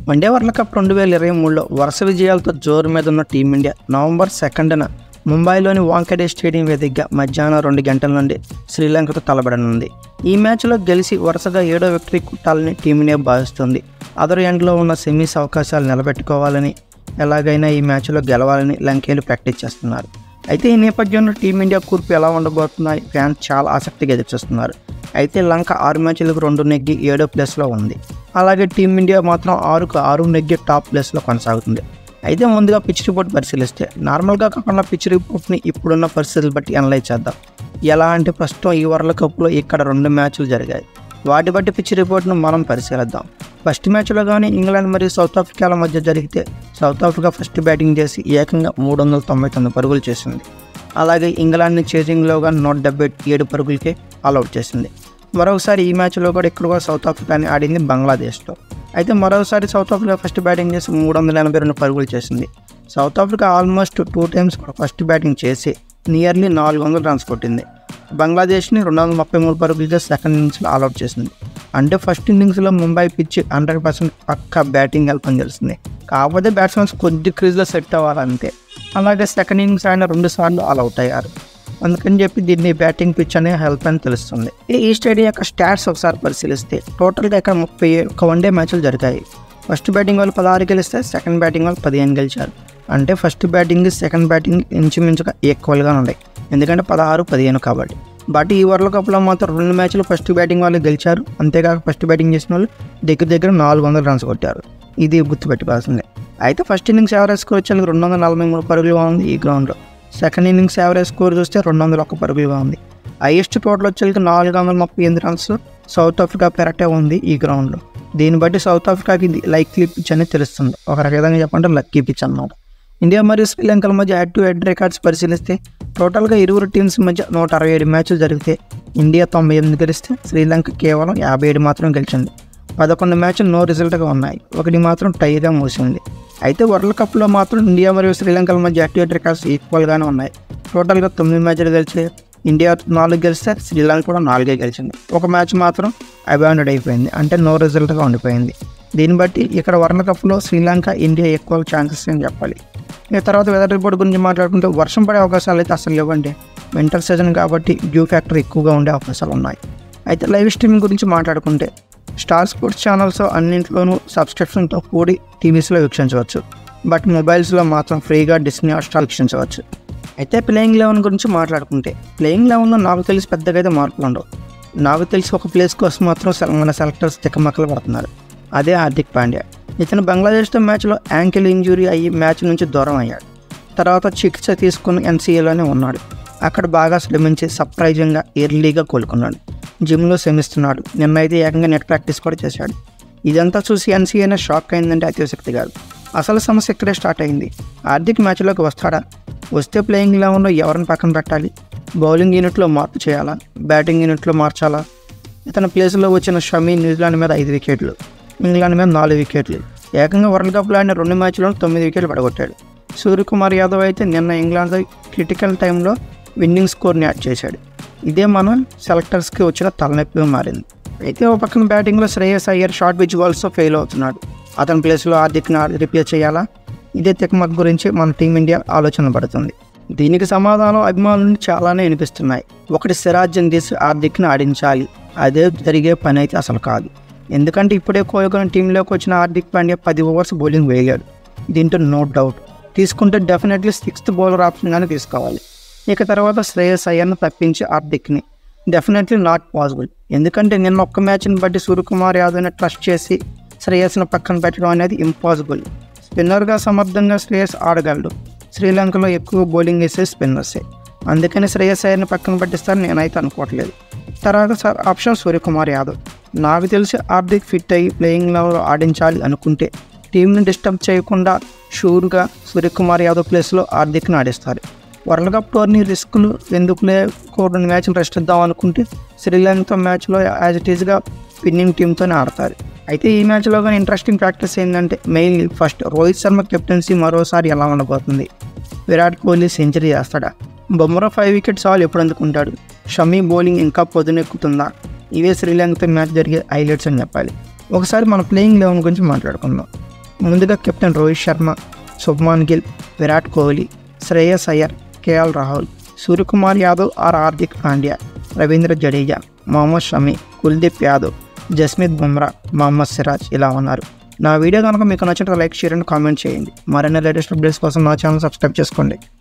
one day world cup రెండు వేల ఇరవై మూడులో వరుస విజయాలతో జోరు మీద ఉన్న టీమిండియా నవంబర్ సెకండ్న ముంబైలోని వాంకడే స్టేడియం వేదికగా మధ్యాహ్నం రెండు గంటల నుండి శ్రీలంకతో తలబడనుంది ఈ మ్యాచ్లో గెలిచి వరుసగా ఏడో విక్టరీ కుట్టాలని టీమిండియా భావిస్తుంది అదర్ ఎండ్లో ఉన్న సెమీస్ అవకాశాలు నిలబెట్టుకోవాలని ఎలాగైనా ఈ మ్యాచ్లో గెలవాలని లంకేలు ప్రాక్టీస్ చేస్తున్నారు అయితే ఈ నేపథ్యంలో టీమిండియా కూర్పు ఎలా ఉండబోతున్నాయి ఫ్యాన్స్ చాలా ఆసక్తిగా ఎదురుచూస్తున్నారు అయితే లంక ఆరు మ్యాచ్లకు రెండు నెగ్గి ఏడో ప్లేస్లో ఉంది అలాగే టీమిండియా మాత్రం ఆరుకు ఆరు నెగ్గి టాప్ ప్లేస్లో కొనసాగుతుంది అయితే ముందుగా పిచ్ రిపోర్ట్ పరిశీలిస్తే నార్మల్గా కాకుండా పిచ్ రిపోర్ట్ని ఇప్పుడున్న పరిస్థితులు బట్టి అనలైజ్ చేద్దాం ఎలా అంటే ప్రస్తుతం ఈ వరల్డ్ కప్లో ఇక్కడ రెండు మ్యాచ్లు జరిగాయి వాటి బట్టి పిచ్ రిపోర్ట్ను మనం పరిశీలిద్దాం ఫస్ట్ మ్యాచ్లో కానీ ఇంగ్లాండ్ మరియు సౌత్ ఆఫ్రికాల మధ్య జరిగితే సౌత్ ఆఫ్రికా ఫస్ట్ బ్యాటింగ్ చేసి ఏకంగా మూడు వందల తొంభై తొమ్మిది పరుగులు చేసింది అలాగే ఇంగ్లాండ్ని చేజింగ్లో కానీ నూట డెబ్బై ఏడు పరుగులకే ఆల్అవుట్ చేసింది మరొకసారి ఈ మ్యాచ్లో కూడా ఇక్కడ కూడా సౌత్ ఆఫ్రికాని ఆడింది బంగ్లాదేశ్లో అయితే మరోసారి సౌత్ ఆఫ్రికా ఫస్ట్ బ్యాటింగ్ చేసి మూడు వందల ఎనభై రెండు పరుగులు చేసింది South Africa almost two times first batting చేసి నియర్లీ నాలుగు వందల రన్స్ కొట్టింది బంగ్లాదేశ్ని రెండు వందల ముప్పై మూడు పరుగులతో సెకండ్ ఇన్నింగ్స్లో ఆల్అవుట్ చేసింది అంటే ఫస్ట్ ఇన్నింగ్స్లో ముంబై పిచ్ హండ్రెడ్ పర్సెంట్ పక్క బ్యాటింగ్ వెళ్ళని తెలిసింది కాకపోతే బ్యాట్స్మెన్స్ కొద్ది క్రీజ్లో సెట్ అవ్వాలంతే అలాగే సెకండ్ ఇన్నింగ్స్ ఆయన రెండు సార్లు ఆల్అవుట్ అయ్యారు అందుకని చెప్పి దీన్ని బ్యాటింగ్ పిచ్ అనే హెల్ప్ అని తెలుస్తుంది ఈ- ఈ స్టేడియం యొక్క స్టాట్స్ ఒకసారి పరిశీలిస్తే టోటల్గా ఇక్కడ ముప్పై ఒక వన్డే మ్యాచ్లు జరిగాయి ఫస్ట్ బ్యాటింగ్ వాళ్ళు పదహారు గెలిస్తే సెకండ్ బ్యాటింగ్ వాళ్ళు పదిహేను గెలిచారు అంటే ఫస్ట్ బ్యాటింగ్ సెకండ్ బ్యాటింగ్ ఇంచుమించుగా ఈక్వల్గా ఉన్నాయి ఎందుకంటే పదహారు పదిహేను కాబట్టి బట్ ఈ వరల్డ్ కప్లో మాత్రం రెండు మ్యాచ్లు ఫస్ట్ బ్యాటింగ్ వాళ్ళు గెలిచారు అంతేకాక ఫస్ట్ బ్యాటింగ్ చేసిన వాళ్ళు దగ్గర దగ్గర నాలుగు వందల రన్స్ కొట్టారు ఇది గుర్తుపెట్టుకోవాల్సిందే అయితే ఫస్ట్ ఇన్నింగ్స్ యావరేజ్ స్కోర్ వచ్చేందుకు రెండు వందల నలభై మూడు పరుగులుగా ఉంది ఈ గ్రౌండ్లో సెకండ్ ఇన్నింగ్స్ యావరేజ్ స్కోర్ చూస్తే రెండు వందల ఒక్క పరుగులుగా ఉంది హైయెస్ట్ టోటల్ వచ్చేందుకు నాలుగు వందల ముప్పై ఎనిమిది రన్స్ సౌత్ ఆఫ్రికా పెరటే ఉంది ఈ గ్రౌండ్లో దీన్ని బట్టి సౌత్ ఆఫ్రికాకి ఇది లైక్లీ పిచ్ అనేది తెలుస్తుంది ఒక విధంగా చెప్పంటే లక్కీ పిచ్ అన్నమాట ఇండియా మరియు శ్రీలంకల మధ్య హెడ్ టు హెడ్ రికార్డ్స్ పరిశీలిస్తే టోటల్గా ఇరువురు టీమ్స్ మధ్య నూట అరవై ఏడు మ్యాచ్లు జరిగితే ఇండియా తొంభై ఎనిమిది గెలిస్తే శ్రీలంక కేవలం యాభై ఏడు మాత్రం గెలిచింది పదకొండు మ్యాచ్లు నో రిజల్ట్గా ఉన్నాయి ఒకటి మాత్రం టైగా మూసింది అయితే వరల్డ్ కప్లో మాత్రం ఇండియా మరియు శ్రీలంకల మధ్య హెడ్ టు హెడ్ రికార్డ్స్ ఈక్వల్గానే ఉన్నాయి టోటల్గా తొమ్మిది మ్యాచ్లు గెలిచి ఇండియా నాలుగు గెలిస్తే శ్రీలంక కూడా నాలుగే గెలిచింది ఒక మ్యాచ్ మాత్రం అబాండెడ్ అయిపోయింది అంటే నో రిజల్ట్గా ఉండిపోయింది దీన్ని బట్టి ఇక్కడ వరల్డ్ కప్లో శ్రీలంక ఇండియా ఎక్కువ ఛాన్సెస్ అని చెప్పాలి ఇక తర్వాత వెదర్ రిపోర్ట్ గురించి మాట్లాడుకుంటే వర్షం పడే అవకాశాలు అయితే అసలు లేవండి వింటర్ సీజన్ కాబట్టి డ్యూ ఫ్యాక్టర్ ఎక్కువగా ఉండే అవకాశాలు ఉన్నాయి అయితే లైవ్ స్ట్రీమింగ్ గురించి మాట్లాడుకుంటే స్టార్ స్పోర్ట్స్ ఛానల్స్ అన్నింటిలోనూ సబ్స్క్రిప్షన్తో కూడి టీవీస్లో వీక్షించవచ్చు బట్ మొబైల్స్లో మాత్రం ఫ్రీగా డిస్నీ హాట్స్టార్ వీక్షించవచ్చు అయితే ప్లేయింగ్ లెవెన్ గురించి మాట్లాడుకుంటే ప్లేయింగ్ లెవెన్లో నాకు తెలిసి పెద్దగా అయితే మార్పులు ఉండవు నాకు తెలిసి ఒక ప్లేస్ కోసం మాత్రం సెల- మన సెలెక్టర్స్ తిక్కమక్కలు పడుతున్నారు అదే హార్దిక్ పాండ్యా ఇతను బంగ్లాదేశ్తో మ్యాచ్లో యాంకిల్ ఇంజురీ అయ్యి మ్యాచ్ నుంచి దూరం అయ్యాడు తర్వాత చికిత్స తీసుకుని ఎన్సీఏలోనే ఉన్నాడు అక్కడ బాగా శ్రమించి సర్ప్రైజింగ్గా ఎర్లీగా కోలుకున్నాడు జిమ్లో శ్రమిస్తున్నాడు నిన్న అయితే ఏకంగా నెట్ ప్రాక్టీస్ కూడా చేశాడు ఇదంతా చూసి ఎన్సీఏనే షాక్ అయిందంటే అతిశక్తి కాదు అసలు సమస్య ఇక్కడే స్టార్ట్ అయింది హార్దిక్ మ్యాచ్లోకి వస్తాడా వస్తే ప్లేయింగ్ లెవెన్లో ఎవరిని పక్కన పెట్టాలి బౌలింగ్ యూనిట్లో మార్పు చేయాలా బ్యాటింగ్ యూనిట్లో మార్చాలా ఇతని ప్లేస్లో వచ్చిన షమీ న్యూజిలాండ్ మీద ఐదు వికెట్లు ఇంగ్లాండ్ మీద నాలుగు వికెట్లు ఏకంగా వరల్డ్ కప్లో ఆడిన రెండు మ్యాచ్లో తొమ్మిది వికెట్లు పడగొట్టాడు సూర్యకుమార్ యాదవ్ అయితే నిన్న ఇంగ్లాండ్తో క్రిటికల్ టైంలో విన్నింగ్ స్కోర్ని యాడ్ చేశాడు ఇదే మన సెలెక్టర్స్కి వచ్చిన తలనొప్పిగా మారింది అయితే ఒక పక్కన బ్యాటింగ్లో శ్రేయస్ అయ్యర్ షార్ట్ పిచ్ బాల్స్తో ఫెయిల్ అవుతున్నాడు అతని ప్లేస్లో హార్దిక్ని రిపేర్ చేయాలా ఇదే తిక్మక్ గురించి మన టీమిండియా ఆలోచన పడుతుంది దీనికి సమాధానం అభిమానులు చాలానే వినిపిస్తున్నాయి ఒకటి సిరాజ్యం తీసి హార్దిక్ని ఆడించాలి అదే జరిగే పని అయితే అసలు కాదు ఎందుకంటే ఇప్పుడే కోలుకొని టీంలోకి వచ్చిన హార్దిక్ పాండ్యా పది ఓవర్స్ బౌలింగ్ వేయగాడు దీంట్లో నో డౌట్ తీసుకుంటే డెఫినెట్లీ సిక్స్త్ బౌలర్ ఆప్షన్గానే తీసుకోవాలి ఇక తర్వాత శ్రేయస్ అయ్యర్ను తప్పించి హార్దిక్ని డెఫినెట్లీ నాట్ పాసిబుల్ ఎందుకంటే నిన్న ఒక్క మ్యాచ్ని బట్టి సూర్యకుమార్ యాదవ్ని ట్రస్ట్ చేసి శ్రేయస్ను పక్కన పెట్టడం అనేది ఇంపాసిబుల్ స్పిన్నర్గా సమర్థంగా శ్రేయస్ ఆడగలడు శ్రీలంకలో ఎక్కువ బౌలింగ్ వేసే స్పిన్నర్సే అందుకని శ్రేయస్ అయ్యర్ని పక్కన పట్టిస్తారని నేనైతే అనుకోవట్లేదు తర్వాత సార్ ఆప్షన్ సూర్యకుమార్ యాదవ్ నాకు తెలిసి హార్దిక్ ఫిట్ అయ్యి ప్లేయింగ్ లెవెల్ ఆడించాలి అనుకుంటే టీంని డిస్టర్బ్ చేయకుండా షూర్గా సూర్యకుమార్ యాదవ్ ప్లేస్లో హార్దిక్ని ఆడిస్తారు వరల్డ్ కప్ టోర్నీ రిస్కులు ఎందుకులే ఒక రెండు మ్యాచ్లు రెస్ట్ ఇద్దాం అనుకుంటే శ్రీలంకతో మ్యాచ్లో యాజ్ ఇట్ ఈస్గా విన్నింగ్ టీంతోనే ఆడతారు అయితే ఈ మ్యాచ్లో కానీ ఇంట్రెస్టింగ్ ప్రాక్టీస్ ఏంటంటే mainly first Rohit Sharma captaincy మరోసారి ఎలా ఉండబోతుంది విరాట్ కోహ్లీ సెంచరీ చేస్తాడా బొమ్మరా ఫైవ్ వికెట్స్ ఆల్ ఎప్పుడు అందుకుంటాడు షమీ బౌలింగ్ ఇంకా పొదునెక్కుతుందా ఇవే శ్రీలంకతో మ్యాచ్ జరిగే హైలైట్స్ అని చెప్పాలి ఒకసారి మన ప్లేయింగ్ లెవెన్ గురించి మాట్లాడుకుందాం ముందుగా captain Rohit Sharma Shubman Gill Virat Kohli Shreyas Iyer KL Rahul Suryakumar Yadav or Hardik Pandya Ravindra Jadeja Mohammed Shami Kuldeep Yadav Jasprit Bumrah Mohammed Siraj ఇలా ఉన్నారు నా వీడియో కనుక మీకు నచ్చినట్టు లైక్ షేర్ అండ్ కామెంట్ చేయండి మరిన్ని లేటెస్ట్ అప్డేట్స్ కోసం నా ఛానల్ సబ్స్క్రైబ్ చేసుకోండి